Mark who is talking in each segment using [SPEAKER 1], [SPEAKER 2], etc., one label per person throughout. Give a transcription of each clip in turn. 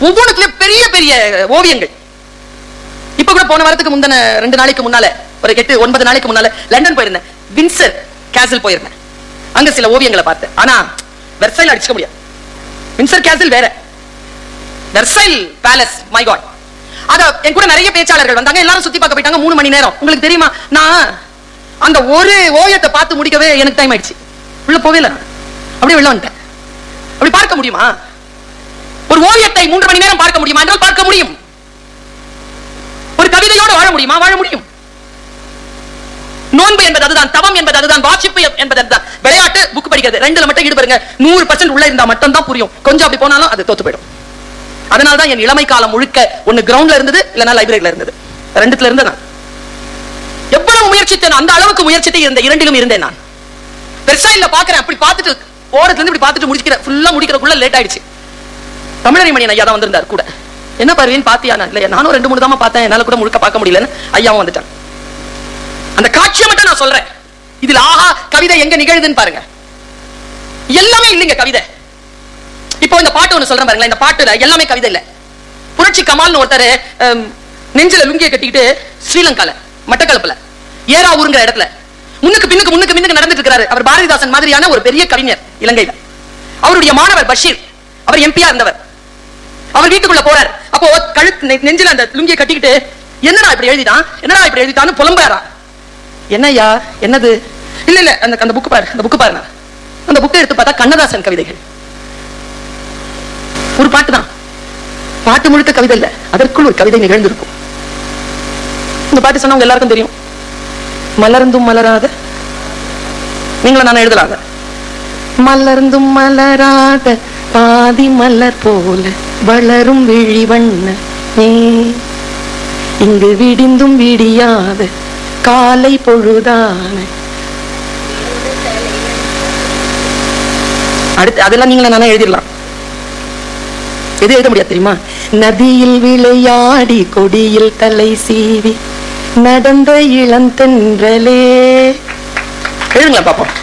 [SPEAKER 1] ஒவ்வொன்றுலயும் பெரிய பெரிய ஓவியங்கள் இப்ப கூட போன வாரத்துக்கு முந்தின ரெண்டு நாளைக்கு முன்னால ஒரு எட்டு ஒன்பது நாளைக்கு முன்னால லண்டன் போயிருந்தேன் வின்சர் கேசல் போயிருந்தேன் அங்க சில ஓவியங்களை பார்த்தேன் ஆனா வெர்சைல் அடிச்சுக்க முடியாது வின்சர் கேசல் வேற வெர்சைல் பேலஸ் மை காட் அத என் கூட நிறைய பேச்சாளர்கள் வந்தாங்க எல்லாரும் சுத்தி பார்க்க போயிட்டாங்க மூணு மணி நேரம் உங்களுக்கு தெரியுமா நான் அந்த ஒரு ஓவியத்தை பார்த்து முடிக்கவே எனக்கு டைம் ஆயிடுச்சு உள்ள போவே இல்லை நான். அப்படியே வெளில வந்துட்டேன் அப்படி பார்க்க முடியுமா ஒரு ஓவியத்தை மூன்று மணி நேரம் பார்க்க முடியுமா என்றால் பார்க்க முடியும் ஒரு கவிதையோடு வாழ முடியுமா வாழ முடியும் நோன்பு என்பது அதுதான் தவம் என்பது அதுதான் வாசிப்பு என்பது அதுதான் விளையாட்டு புக் படிக்கிறது ரெண்டுல மட்டும் ஈடுபடுங்க நூறு பர்சன்ட் உள்ள இருந்தா மட்டும் தான் புரியும் கொஞ்சம் அப்படி போனாலும் அது தோத்து போயிடும் அதனால தான் என் இளமை காலம் முழுக்க ஒண்ணு கிரவுண்ட்ல இருந்தது இல்லைன்னா லைப்ரரியில இருந்தது ரெண்டுத்துல இருந்து நான் எவ்வளவு முயற்சித்தேன் அந்த அளவுக்கு முயற்சித்தே இருந்த இரண்டிலும் இருந்தேன் நான் பெருசா இல்ல பாக்குறேன் அப்படி பார்த்துட்டு ஓரத்துல இருந்து இப்படி பார்த்துட்டு முடிக்கிற ஃபுல்லா முடிக்கிறதுக்குள்ள லேட் ஆயிடுச்சு தமிழரை மணி ஐயா தான் வந்திருந்தார் கூட என்ன பருவின்னு பாத்தியா நான் இல்லையா நானும் ரெண்டு மூணு தான் பார்த்தேன் என்னால கூட முழுக்க பார்க்க முடியலன்னு ஐயாவும் வந்துட்டான் அந்த காட்சியை மட்டும் நான் சொல்றேன் இதுல ஆஹா கவிதை எங்க நிகழுதுன்னு பாருங்க எல்லாமே இல்லைங்க கவிதை இப்போ இந்த பாட்டு ஒண்ணு சொல்றேன் பாருங்களேன் இந்த பாட்டுல எல்லாமே கவிதை இல்ல புரட்சி கமால்னு ஒருத்தர் ஹம், நெஞ்சில லுங்கிய கட்டிக்கிட்டு ஸ்ரீலங்கால மட்டக்களப்புல ஏரா ஊருங்கிற இடத்துல முன்னுக்கு பின்னுக்கு முன்னுக்கு பின்னுக்கு நடந்துட்டு இருக்காரு அவர் பாரதிதாசன் மாதிரியான ஒரு பெரிய கவிஞர் இலங்கையில அவருடைய மாணவர் பஷீர் அவர் எம்பியா இருந்தவர் அவர் வீட்டுக்குள்ள போறார் அப்போ கழுத்து நெ- நெஞ்சில அந்த லுங்கிய கட்டிக்கிட்டு என்னடா இப்படி எழுதிட்டான் என்னடா இப்படி எழுதிட்டான்னு புலம்பாரா என்னய்யா என்னது இல்ல இல்ல அந்த அந்த புக் பாரு அந்த புக் பாருங்க அந்த புக்கை எடுத்து பார்த்தா கண்ணதாசன் கவிதைகள் ஒரு பாட்டு தான் பாட்டு முழுக்க கவிதை இல்ல அதற்குள் ஒரு கவிதை நிகழ்ந்திருக்கும் இந்த பாட்டு சொன்னவங்க எல்லாருக்கும் தெரியும் மலர்ந்தும் மலராத நீங்களும் நான் எழுதலாத மலர்ந்தும் மலராத பாதி மலர் போல வளரும் விழி வண்ண நீ இங்கு விடிந்தும் விடியாத காலை பொழுதான அடுத்து அதெல்லாம் நீங்களே நானே எழுதிடலாம் எது எழுத முடியாது தெரியுமா நதியில் விளையாடி கொடியில் தலை சீவி நடந்த இளந்தென்றலே எழுதுங்களா பாப்போம்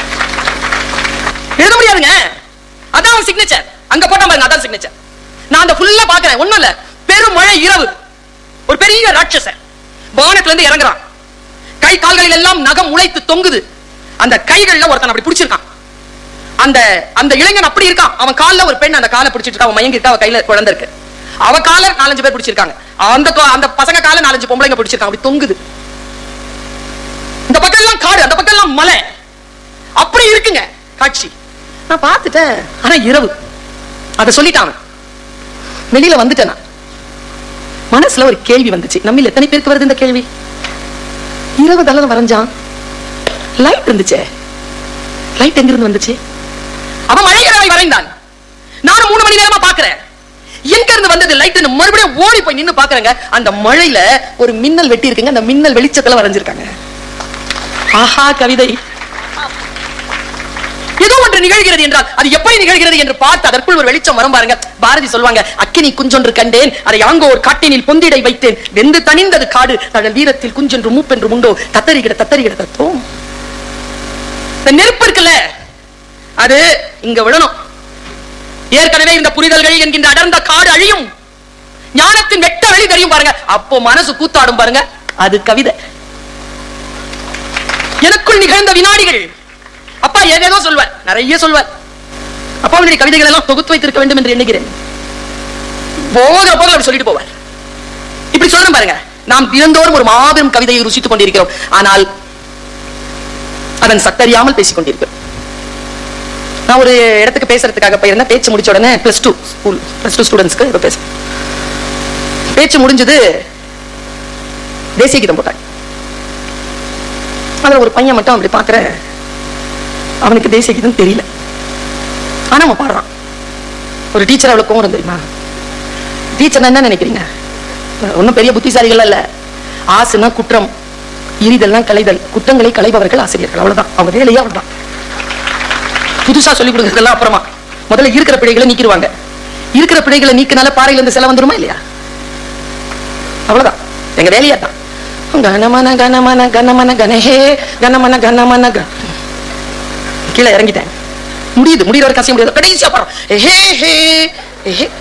[SPEAKER 1] எழுத முடியாதுங்க அதான் அவன் சிக்னேச்சர் அங்க போட்டா பாருங்க அதான் சிக்னேச்சர் நான் அந்த ஃபுல்லா பாக்குறேன் ஒண்ணும் இல்ல பெரும் மழை இரவு ஒரு பெரிய ராட்சசன் வானத்துல இருந்து இறங்குறான் கை கால்களில் எல்லாம் நகம் உழைத்து தொங்குது அந்த கைகள்ல ஒருத்தன் அப்படி பிடிச்சிருக்கான் அந்த அந்த இளைஞன் அப்படி இருக்கான் அவன் கால்ல ஒரு பெண் அந்த காலை பிடிச்சிட்டு இருக்கா, அவன் மயங்கி இருக்கா அவ கையில குழந்தை இருக்கு அவ கால நாலஞ்சு பேர் பிடிச்சிருக்காங்க அந்த கா- அந்த பசங்க கால நாலஞ்சு பொம்பளைங்க பிடிச்சிருக்காங்க அப்படி தொங்குது இந்த பக்கம் எல்லாம் காடு அந்த பக்கம் எல்லாம் மலை அப்படி இருக்குங்க காட்சி நான் பார்த்துட்டேன் ஆனா இரவு அதை சொல்லிட்டான் அவன். வெளியில வந்துட்டேன் நான் மனசுல ஒரு கேள்வி வந்துச்சு நம்மில் எத்தனை பேருக்கு வருது இந்த கேள்வி இரவு தலை வரைஞ்சான் லைட் இருந்துச்சே லைட் எங்க இருந்து வந்துச்சு அவன் மழை இரவை வரைந்தான் நானும் மூணு மணி நேரமா பாக்குறேன் எங்க இருந்து வந்தது லைட் மறுபடியும் ஓடி போய் நின்னு பாக்குறேங்க அந்த மழையில ஒரு மின்னல் வெட்டி இருக்குங்க அந்த மின்னல் வெளிச்சத்துல வரைஞ்சிருக்காங்க ஆஹா கவிதை ஏதோ ஒன்று நிகழ்கிறது என்றால் அது எப்படி நிகழ்கிறது என்று பார்த்து அதற்குள் ஒரு வெளிச்சம் வரும் பாருங்க பாரதி சொல்வாங்க அக்கினி குஞ்சொன்று கண்டேன் அதை ஆங்கோர் காட்டினில் பொந்திடை வைத்தேன் வெந்து தணிந்தது காடு தழல் வீரத்தில் குஞ்சென்று மூப்பென்று உண்டோ தத்தரிகிட தத்தரிகிட தத்தோம் இந்த நெருப்பு இருக்குல்ல அது இங்க விழணும் ஏற்கனவே இந்த புரிதல்கள் என்கின்ற அடர்ந்த காடு அழியும் ஞானத்தின் வெட்ட வெளி தெரியும் பாருங்க அப்போ மனசு கூத்தாடும் பாருங்க அது கவிதை எனக்குள் நிகழ்ந்த வினாடிகள் அப்பா ஏதேதோ சொல்வார் நிறைய சொல்வார் அப்பா அவனுடைய கவிதைகள் எல்லாம் தொகுத்து வைத்திருக்க வேண்டும் என்று எண்ணுகிறேன் போகிற போது அப்படி சொல்லிட்டு போவார் இப்படி சொல்லணும் பாருங்க நாம் தினந்தோறும் ஒரு மாபெரும் கவிதையை ருசித்துக் கொண்டிருக்கிறோம் ஆனால் அதன் சத்தறியாமல் பேசிக் கொண்டிருக்கிறோம் நான் ஒரு இடத்துக்கு பேசுறதுக்காக போயிருந்தேன் பேச்சு முடிச்ச உடனே plus two school plus two ஸ்டூடெண்ட்ஸ்க்கு இப்போ பேச பேச்சு முடிஞ்சது தேசிய கீதம் போட்டாங்க அதுல ஒரு பையன் மட்டும் அப்படி பாக்குற அவனுக்கு தேசிய கீதம் தெரியல ஆனா அவன் பாடுறான் ஒரு டீச்சர் அவ்வளவு கோவம் தெரியுமா டீச்சர் என்ன நினைக்கிறீங்க ஒன்றும் பெரிய புத்திசாலிகள் இல்ல ஆசுனா குற்றம் இரிதெல்லாம் கலைதல் குற்றங்களை களைபவர்கள் ஆசிரியர்கள் அவ்வளவுதான் அவங்க வேலையே அவ்வளவுதான் புதுசா சொல்லி கொடுக்கறதெல்லாம் அப்புறமா முதல்ல இருக்கிற பிழைகளை நீக்கிடுவாங்க இருக்கிற பிழைகளை நீக்கினால பாறையில இருந்து செல வந்துருமா இல்லையா அவ்வளவுதான் எங்க வேலையா தான் கனமன கனமன கனமன கனஹே கனமன கனமன க கீழே இறங்கிட்டேன் முடியுது முடிகிற வரைக்கும் கசிய முடியாது கடைசியா படம் ஹே ஹே ஹே